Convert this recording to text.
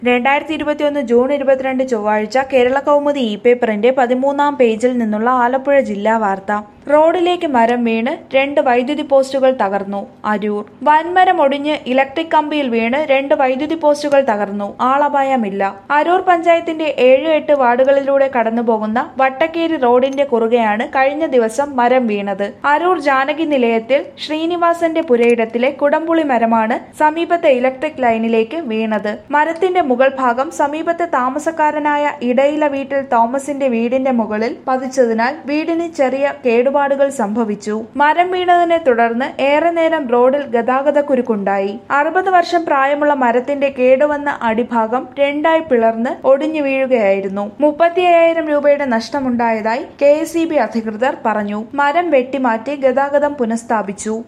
രണ്ടായിരത്തി ഇരുപത്തിയൊന്ന് ജൂൺ ഇരുപത്തിരണ്ട് ചൊവ്വാഴ്ച കേരള കൗമുദി ഇ പേപ്പറിന്റെ പതിമൂന്നാം പേജിൽ നിന്നുള്ള ആലപ്പുഴ ജില്ലാ വാർത്ത റോഡിലേക്ക് മരം വീണ് രണ്ട് വൈദ്യുതി പോസ്റ്റുകൾ തകർന്നു അരൂർ വൻമരം ഒടിഞ്ഞ് ഇലക്ട്രിക് കമ്പിയിൽ വീണ് രണ്ട് വൈദ്യുതി പോസ്റ്റുകൾ തകർന്നു ആളപായമില്ല അരൂർ പഞ്ചായത്തിന്റെ ഏഴ് എട്ട് വാർഡുകളിലൂടെ കടന്നുപോകുന്ന വട്ടക്കേരി റോഡിന്റെ കുറുകെയാണ് കഴിഞ്ഞ ദിവസം മരം വീണത് അരൂർ ജാനകി നിലയത്തിൽ ശ്രീനിവാസന്റെ പുരയിടത്തിലെ കുടംപുളി മരമാണ് സമീപത്തെ ഇലക്ട്രിക് ലൈനിലേക്ക് വീണത് മരത്തിന്റെ മുകൾ ഭാഗം സമീപത്തെ താമസക്കാരനായ ഇടയില വീട്ടിൽ തോമസിന്റെ വീടിന്റെ മുകളിൽ പതിച്ചതിനാൽ വീടിന് ചെറിയ കേടുപാടുകൾ സംഭവിച്ചു മരം വീണതിനെ തുടർന്ന് ഏറെ നേരം റോഡിൽ ഗതാഗതക്കുരുക്കുണ്ടായി അറുപത് വർഷം പ്രായമുള്ള മരത്തിന്റെ കേടുവന്ന അടിഭാഗം രണ്ടായി പിളർന്ന് ഒടിഞ്ഞു വീഴുകയായിരുന്നു മുപ്പത്തി അയ്യായിരം രൂപയുടെ നഷ്ടമുണ്ടായതായി കെ അധികൃതർ പറഞ്ഞു മരം വെട്ടിമാറ്റി ഗതാഗതം പുനഃസ്ഥാപിച്ചു